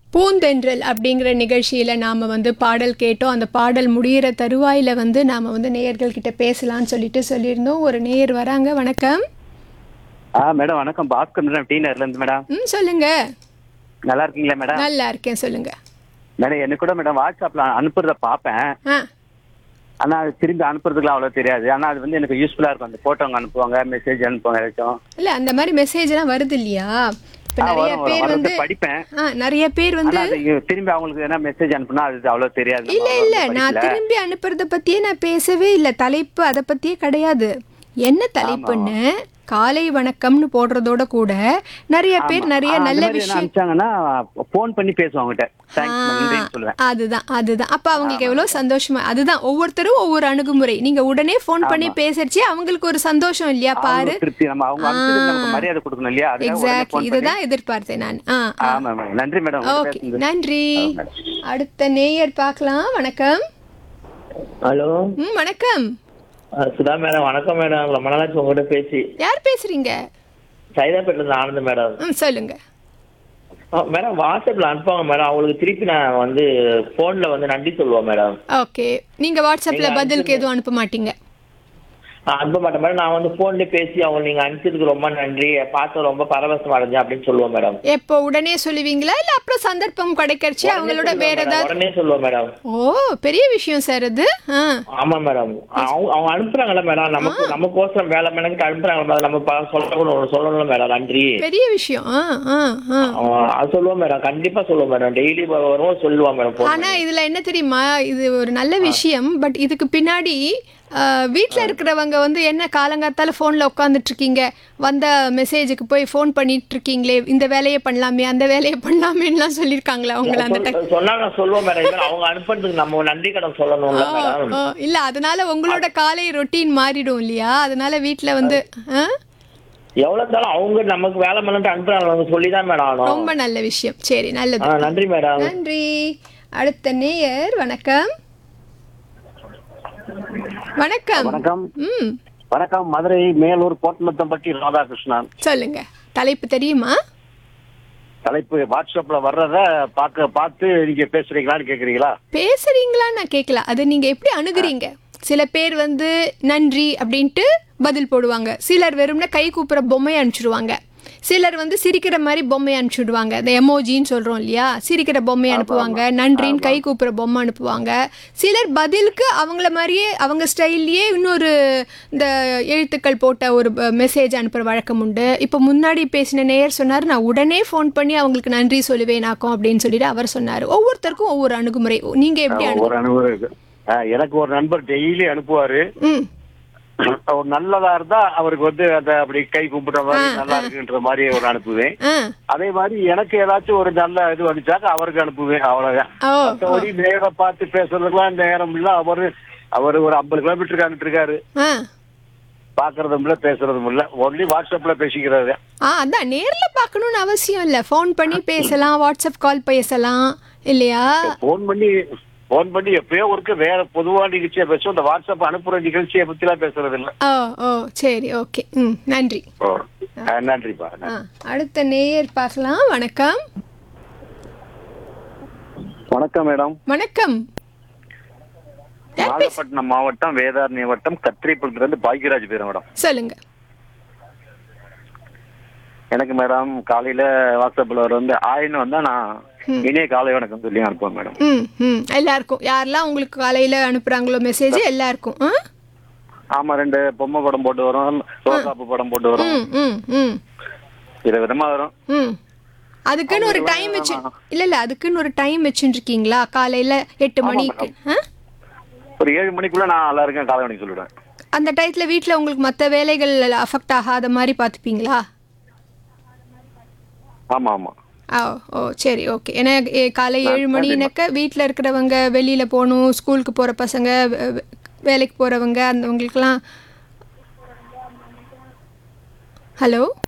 பூந்தென்றல் அப்படிங்கிற நிகழ்ச்சியில் நாம் வந்து பாடல் கேட்டோம் அந்த பாடல் முடியிற தருவாயில் வந்து நாம் வந்து நேயர்கள் கிட்ட பேசலாம்னு சொல்லிட்டு சொல்லியிருந்தோம் ஒரு நேயர் வராங்க வணக்கம் ஆ மேடம் வணக்கம் பாஸ்கர் மேடம் டி நகர்ல இருந்து மேடம் ம் சொல்லுங்க நல்லா இருக்கீங்களா மேடம் நல்லா இருக்கேன் சொல்லுங்க மேடம் எனக்கு கூட மேடம் வாட்ஸ்அப்ல அனுப்புறத பார்ப்பேன் ஆ ஆனா அது திரும்பி அனுப்புறதுக்குலாம் அவ்வளவு தெரியாது ஆனா அது வந்து எனக்கு யூஸ்ஃபுல்லா இருக்கும் அந்த போட்டோங்க அனுப்புவாங்க மெசேஜ் அனுப்புவாங்க ஏதாச்சும் இல்லை அந்த மாதிரி மெசேஜ்லாம் வருது இல்லையா இப்போ ஆ, நிறைய வரும், பேர் வரும். வந்து வரது படிப்பேன். ஆ நிறைய பேர் வந்து ஆனா அது திரும்பி அவங்களுக்கு என்ன மெசேஜ் அனுப்புனா அது அவ்வளவு தெரியாது நம்ம இல்ல அவ்வளவு இல்ல வந்து நான் படிக்கல. திரும்பி அனுப்புறத பத்தியே நான் பேசவே இல்ல தலைப்பு அதை பத்தியே கிடையாது என்ன தலைப்புன்னு காலை வணக்கம்னு போடுறதோட கூட நிறைய பேர் நிறைய ஆ, அந்த நல்ல மாதிரி என்ன விஷயம் அனுப்பிச்சாங்கன்னா போன் பண்ணி பேசுவாங்க அவங்ககிட்ட தேங்க்ஸ் நன்றின்னு சொல்லுவேன் அதுதான் அதுதான் அப்ப அவங்களுக்கு எவ்வளவு சந்தோஷமா அதுதான் ஒவ்வொருத்தரும் ஒவ்வொரு அணுகுமுறை நீங்க உடனே ஃபோன் பண்ணி பேசுறச்சே அவங்களுக்கு ஒரு சந்தோஷம் இல்லையா பாரு அவங்களுக்கு திருப்தி நம்ம அவங்க அனுப்பிச்சதுக்கு நமக்கு மரியாதை கொடுக்கணும் இல்லையா அதுக்காக உடனே எக்ஸாக்ட்லி phone பண்ணி- இதுதான் எதிர்பார்த்தேன் நான் ஆ ஆ. ஆமா மேடம் நன்றி மேடம் உங்ககிட்ட ஓகே பேசுனது. நன்றி ஆ, மேடம். அடுத்த நேயர் பார்க்கலாம் வணக்கம் ஹலோ ம் வணக்கம் அஹ் சுதா மேடம் வணக்கம் மேடம் ரொம்ப நாளாச்சு உங்ககிட்ட பேசி யார் பேசுறீங்க சைதாப்பேட்டில இருந்து ஆனந்த் மேடம் ம் சொல்லுங்க அஹ் மேடம் வாட்ஸ்அப்ல அனுப்புவாங்க மேடம் அவங்களுக்கு திருப்பி நான் வந்து போன்ல வந்து நன்றி சொல்லுவேன் மேடம் ஓகே நீங்க வாட்ஸ்அப்ல நீங்க பதிலுக்கு எதுவும் அனுப்ப மாட்டீங்க நான் அனுப்ப மாட்டேன் மேடம் நான் வந்து போன்லயே பேசி அவங்க நீங்க அனுப்பிச்சதுக்கு ரொம்ப நன்றி பார்த்து ரொம்ப பரவசம் அடைஞ்சேன் அப்படின்னு சொல்லுவேன் மேடம் எப்போ உடனே சொல்லுவீங்களா இல்ல அப்புறம் சந்தர்ப்பம் கிடைக்கிறச்சு அவங்களோட வேற ஏதாவது உடனே சொல்லுவேன் மேடம் ஓ பெரிய விஷயம் சார் அது ஆ ஆமா மேடம் அவங்க அவங்க அனுப்புறாங்கல்ல மேடம் நமக்கு நமக்கோசரம் வேலை மெனக்கிட்டு அனுப்புறாங்க மேடம் நம்ம ப- சொல்லணும் சொல்லணும்ல மேடம் நன்றி பெரிய விஷயம் ஆ ஆ ஆ அவன் அது சொல்லுவோம் மேடம் கண்டிப்பா சொல்லுவோம் மேடம் டெய்லி வரும் சொல்லுவான் மேடம் phone ஆனா இதுல என்ன தெரியுமா இது ஒரு நல்ல விஷயம் பட் இதுக்கு பின்னாடி ஆ, வீட்ல இருக்கிறவங்க வந்து என்ன காலங்காத்தால போன்ல உட்காந்துட்டு இருக்கீங்க வந்த மெசேஜுக்கு போய் ஃபோன் பண்ணிட்டு இருக்கீங்களே இந்த வேலையை பண்ணலாமே அந்த வேலையை பண்ணலாமேன்னுலாம் சொல்லியிருக்காங்களா அவங்கள அந்த டைம் சொல்- சொன்னா நான் சொல்லுவேன் மேடம் இது அவங்க அனுப்புறதுக்கு நம்ம நன்றி கடன் சொல்லணும்ல மேடம் ஓ, இல்ல அதனால உங்களோட காலை ரொட்டீன் மாறிடும் இல்லையா அதனால வீட்ல வந்து ஆ? எவ்வளவு இருந்தாலும் அவங்க நமக்கு வேலை பண்ணிட்டு அனுப்புறாங்க அவங்க சொல்லிதான் மேடம் ஆகணும் ரொம்ப நல்ல விஷயம் சரி நல்லது ஆ, நன்றி மேடம் நன்றி அடுத்த நேயர் வணக்கம் வணக்கம் வணக்கம் ம் வணக்கம் மதுரை மேலூர் கோட்டமத்தம்பட்டி ராதாகிருஷ்ணன் சொல்லுங்க தலைப்பு தெரியுமா தலைப்பு வாட்ஸ்அப்ல வர்றத பார்க்க பார்த்து நீங்க பேசுறீங்களான்னு கேக்குறீங்களா பேசுறீங்களா நான் கேட்கல அது நீங்க எப்படி அணுகுறீங்க சில பேர் வந்து நன்றி அப்படின்ட்டு பதில் போடுவாங்க சிலர் வெறும்னா கை கூப்புற பொம்மையை அனுப்பிச்சிடுவாங்க சிலர் வந்து சிரிக்கிற மாதிரி பொம்மையை அனுப்பிச்சுடுவாங்க இந்த எமோஜின்னு சொல்றோம் இல்லையா சிரிக்கிற பொம்மையை அனுப்புவாங்க நன்றின்னு கை கூப்புற பொம்மை அனுப்புவாங்க சிலர் பதிலுக்கு அவங்கள மாதிரியே அவங்க ஸ்டைல்லையே இன்னொரு இந்த எழுத்துக்கள் போட்ட ஒரு மெசேஜ் அனுப்புற வழக்கம் உண்டு இப்போ முன்னாடி பேசின நேயர் சொன்னார் நான் உடனே ஃபோன் பண்ணி அவங்களுக்கு நன்றி சொல்லுவேனாக்கும் அப்படின்னு சொல்லிட்டு அவர் சொன்னார் ஒவ்வொருத்தருக்கும் ஒவ்வொரு அணுகுமுறை நீங்க எப்படி அணுகு ஒரு அனுபவம் இருக்கு ஆ, எனக்கு ஒரு நண்பர் டெய்லி அனுப்புவாரு ம் ஒரு நல்லதா இருந்தா அவருக்கு வந்து அந்த அப்படி கை கும்பிடுற மாதிரி நல்லா இருக்குன்ற மாதிரி ஒரு அனுப்புவேன் ஆ அதே மாதிரி எனக்கு ஏதாச்சும் ஒரு நல்ல இது வந்துச்சாக்க அவருக்கு அனுப்புவேன் அவ்வளவுதான் ஓ மற்றபடி நேரம் பார்த்து பேசுறதுக்குலாம் நேரம் இல்ல அவரு அவரு ஒரு ஐம்பது கிலோமீட்டருக்கு அனுப்பிட்டு இருக்காரு ஆ பாக்குறதும் இல்ல பேசுறதும் இல்ல ஒன்லி வாட்ஸ்அப்ல பேசிக்கிறாரு ஆ அதான் நேர்ல பார்க்கணும்னு அவசியம் இல்லை ஃபோன் பண்ணி பேசலாம் வாட்ஸ்அப் கால் பேசலாம் இல்லையா போன் பண்ணி போன் பண்ணி எப்பயோ ஒருக்கு வேற பொதுவா நிகழ்ச்சியா பேசுவோம் இந்த வாட்ஸ்அப் அனுப்புற நிகழ்ச்சியை பத்தி எல்லாம் பேசுறது இல்ல ஓ ஓ சரி ஓகே ம் நன்றி ஓ. ஆ, நன்றிப்பா ஆ அடுத்த நேயர் பார்க்கலாம் வணக்கம் வணக்கம் மேடம் வணக்கம் யார் பேச- நாகப்பட்டினம் மாவட்டம் வேதாரண்ய வட்டம் கத்திரிப்பள்ளத்துல இருந்து பாக்யராஜ் பேரு மேடம் சொல்லுங்க எனக்கு மேடம் காலையில வாட்ஸ்அப்ல வர வந்து ஆயின்னு வந்தா நான் இனிய காலை வணக்கம் சொல்லி அனுப்புவேன் மேடம் ம் ம் எல்லாருக்கும் யாரெல்லாம் உங்களுக்கு காலையில் அனுப்புகிறாங்களோ மெசேஜ் எல்லாருக்கும் ஆ ஆமா ரெண்டு பொம்மை படம் போட்டு வரும் ரோசாப்பு படம் போட்டு வரும் ம் ம் ம் இது விதமா வரும் ம் அதுக்குன்னு ஒரு டைம் வச்சு இல்லை இல்லை அதுக்குன்னு ஒரு டைம் வச்சுருக்கீங்களா காலையில் எட்டு மணிக்கு ஆ ஒரு ஏழு மணிக்குள்ள நான் எல்லாருக்கும் காலை வணக்கம் சொல்லிடுவேன் அந்த டயத்தில் வீட்டில் உங்களுக்கு மற்ற வேலைகள் அஃபெக்ட் ஆகாத மாதிரி பார்த்துப்பீங்களா ஆமா ஆமா ஓ ஓ சரி ஓகே ஏன்னா ஏ, காலை ஏழு மணினாக்க வீட்டில் இருக்கிறவங்க வெளியில் போகணும் ஸ்கூலுக்கு போகிற பசங்க வே- வே- வேலைக்கு போகிறவங்க அந்தவங்களுக்கெல்லாம் ஹலோ